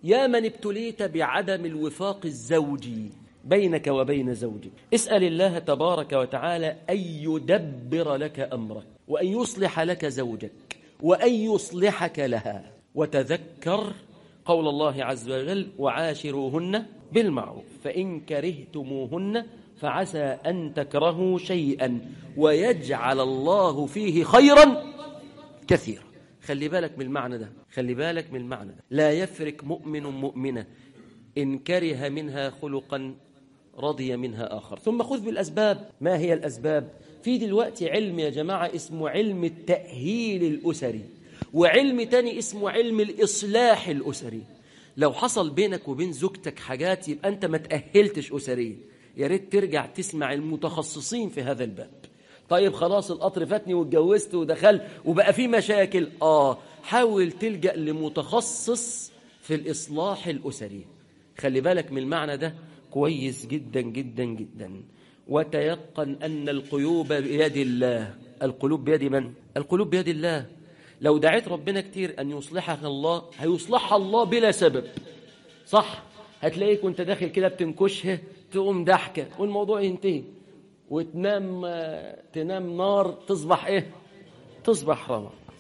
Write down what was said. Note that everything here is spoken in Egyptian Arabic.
يا من ابتليت بعدم الوفاق الزوجي بينك وبين زوجك اسأل الله تبارك وتعالى أن يدبر لك أمرك وأن يصلح لك زوجك وأن يصلحك لها وتذكر قول الله عز وجل وعاشروهن بالمعروف فإن كرهتموهن فعسى أن تكرهوا شيئا ويجعل الله فيه خيرا كثيرا خلي بالك من المعنى ده خلي بالك من المعنى ده لا يفرك مؤمن مؤمنة إن كره منها خلقا رضي منها آخر ثم خذ بالأسباب ما هي الأسباب في دلوقتي علم يا جماعة اسمه علم التأهيل الأسري وعلم تاني اسمه علم الإصلاح الأسري لو حصل بينك وبين زوجتك حاجات يبقى أنت ما تأهلتش أسريا يا ريت ترجع تسمع المتخصصين في هذا الباب طيب خلاص القطر فاتني واتجوزت ودخل وبقى في مشاكل آه حاول تلجأ لمتخصص في الإصلاح الأسري خلي بالك من المعنى ده كويس جدا جدا جدا وتيقن أن القلوب بيد الله القلوب بيد من؟ القلوب بيد الله لو دعيت ربنا كتير أن يصلحها الله هيصلحها الله بلا سبب صح هتلاقيك وانت داخل كده بتنكشها تقوم ضحكة والموضوع ينتهي وتنام تنام نار تصبح ايه تصبح رمى